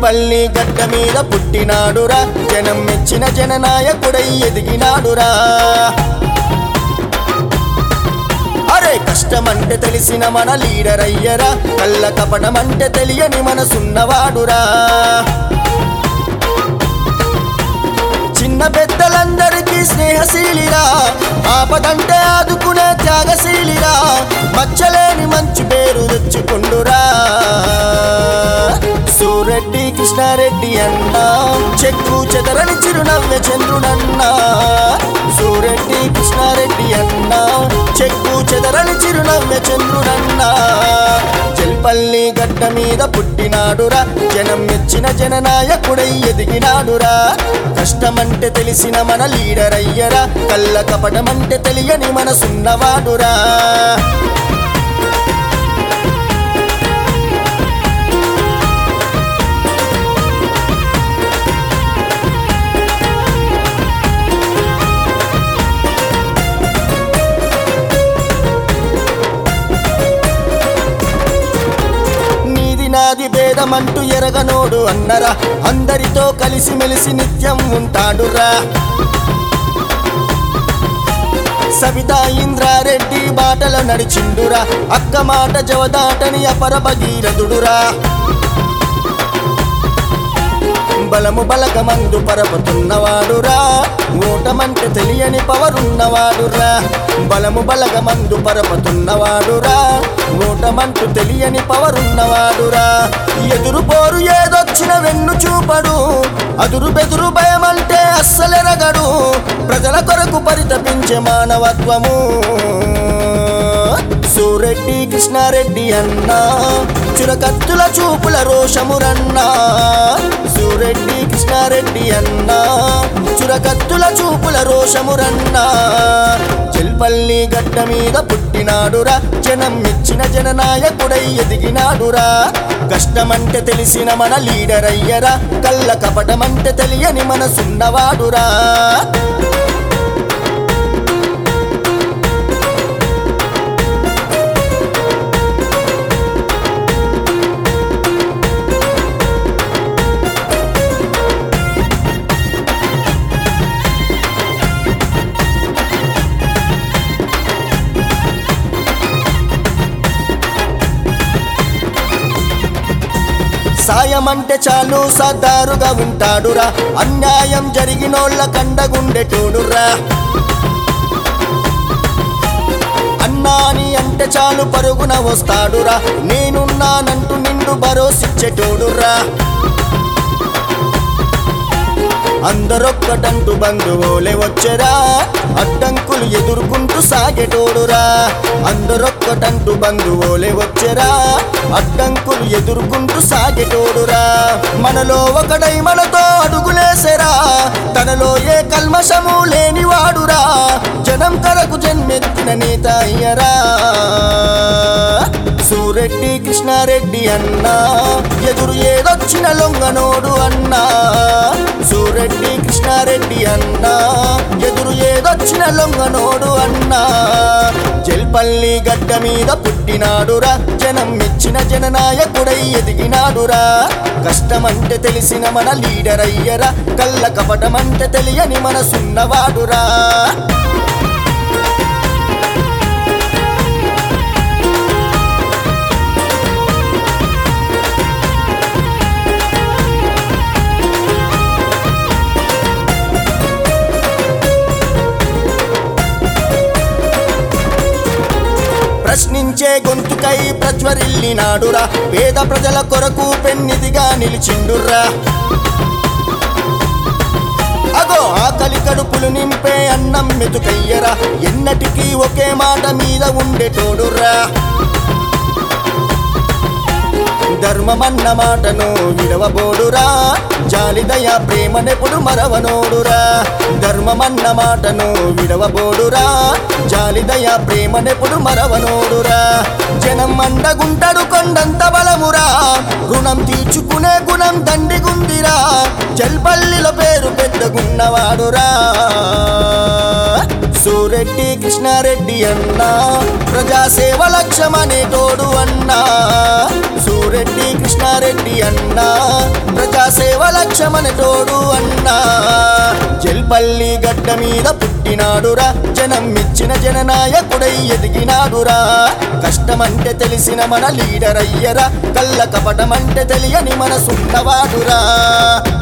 జల్పల్లి గడ్డ మీద పుట్టినాడురా జనం మెచ్చిన జననాయకుడై ఎదిగినాడురా అరే కష్టమంటే తెలిసిన మన లీడర్ అయ్యరా కళ్ళ కపటమంటే తెలియని మనసున్నవాడురా చిన్న పెద్దలందరికీ స్నేహశీలిరా ఆపదంటే ఆదుకునే త్యాగశీలిరా మచ్చలేని మంచి పేరు తెచ్చుకుండురా సూరెడ్డి కృష్ణారెడ్డి అన్న చెక్కు చెదరని చిరునవ్వె చంద్రుడన్న సూరెడ్డి కృష్ణారెడ్డి అన్న చెక్కు చెదరని చిరునవ్వె చంద్రుడన్న జల్పల్లి గడ్డ మీద పుట్టినాడురా జనం మెచ్చిన జననాయకుడై ఎదిగినాడురా కష్టమంటే తెలిసిన మన లీడర్ అయ్యరా కళ్ళ కపటమంటే తెలియని మనసున్నవాడురా నీది నాది భేదమంటూ ఎరగనోడు అన్నరా అందరితో కలిసి మెలిసి నిత్యం ఉంటాడురా సవితా ఇంద్రారెడ్డి బాటల నడిచిండురా అక్క మాట జవదాటని అపర భగీరథుడురా బలము బలగమందు పరపతున్నవాడురా ఓటమంటే తెలియని పవరున్నవాడురా బలము బలగమందు పరపతున్నవాడురా ఓటమంటూ తెలియని పవరున్నవాడురా ఎదురు పోరు ఏదొచ్చిన వెన్ను చూపడు అదురు బెదురు భయమంటే అస్సలెరగడు ప్రజల కొరకు పరితపించే మానవత్వము సూరెడ్డి కృష్ణారెడ్డి అన్నా చురకత్తుల చూపుల రోషమురన్నా సూరెడ్డి కృష్ణారెడ్డి అన్నా చురకత్తుల చూపుల రోషమురన్నా చెల్పల్లి గడ్డ మీద పుట్టినాడురా జనం మెచ్చిన జననాయకుడై ఎదిగినాడురా కష్టమంటే తెలిసిన మన లీడర్ అయ్యరా కళ్ళ కపటమంటే తెలియని మనసున్నవాడురా సాయమంటే చాలు సర్దారుగా ఉంటాడురా అన్యాయం జరిగినోళ్ళ కండగుండెటోడురా అన్నాని అంటే చాలు పరుగున వస్తాడురా నేనున్నానంటూ నిండు భరోసిచ్చేటోడురా అందరొక్కటంటూ బంధువులే వచ్చరా అడ్డంకులు ఎదుర్కొంటూ సాగేటోడురా అందరొక్కటంటూ బంధువులే వచ్చరా అడ్డంకులు ఎదుర్కొంటూ సాగేటోడురా మనలో ఒకడై మనతో అడుగులేసరా తనలో ఏ కల్మషము లేనివాడురా జనం కరకు జన్మెత్తిన నేత అయ్యరా సూరెడ్డి కృష్ణారెడ్డి అన్నా ఎదురు ఏదొచ్చిన లొంగనోడు అన్నా సూరెడ్డి కృష్ణారెడ్డి అన్నా ఎదురు ఏదొచ్చిన లొంగనోడు అన్నా జల్పల్లి గడ్డ మీద పుట్టినాడురా జనం మెచ్చిన జననాయకుడై ఎదిగినాడురా కష్టమంటే తెలిసిన మన లీడర్ అయ్యరా కళ్ళ కపటమంటే తెలియని మనసున్నవాడురా ప్రశ్నించే గొంతుకై ప్రజ్వరిల్లినాడురా పేద ప్రజల కొరకు పెన్నిదిగా నిలిచిండురా అగో ఆకలి కడుపులు నింపే అన్నం మెతుకయ్యరా ఎన్నటికీ ఒకే మాట మీద ఉండేటోడురా ధర్మమన్న మాటను విడవబోడురా జాలిదయ ప్రేమనెప్పుడు మరవనోడురా ధర్మమన్న మాటను విడవబోడురా జాలిదయ ప్రేమనెప్పుడు మరవనోడురా జనం అండగుంటడు కొండంత బలమురా రుణం తీర్చుకునే గుణం దండిగుందిరా జల్పల్లిలో పేరు పెద్దగున్నవాడురా సూరెడ్డి కృష్ణారెడ్డి అన్నా ప్రజాసేవ లక్ష్యమనేటోడు అన్నా సూరెడ్డి కృష్ణారెడ్డి అన్నా ప్రజాసేవ లక్ష్యమనేటోడు అన్నా జల్పల్లి గడ్డ మీద పుట్టినాడురా జనం ఇచ్చిన జననాయకుడై ఎదిగినాడురా కష్టమంటే తెలిసిన మన లీడర్ అయ్యరా కళ్ళ కపటమంటే తెలియని మనసున్నవాడురా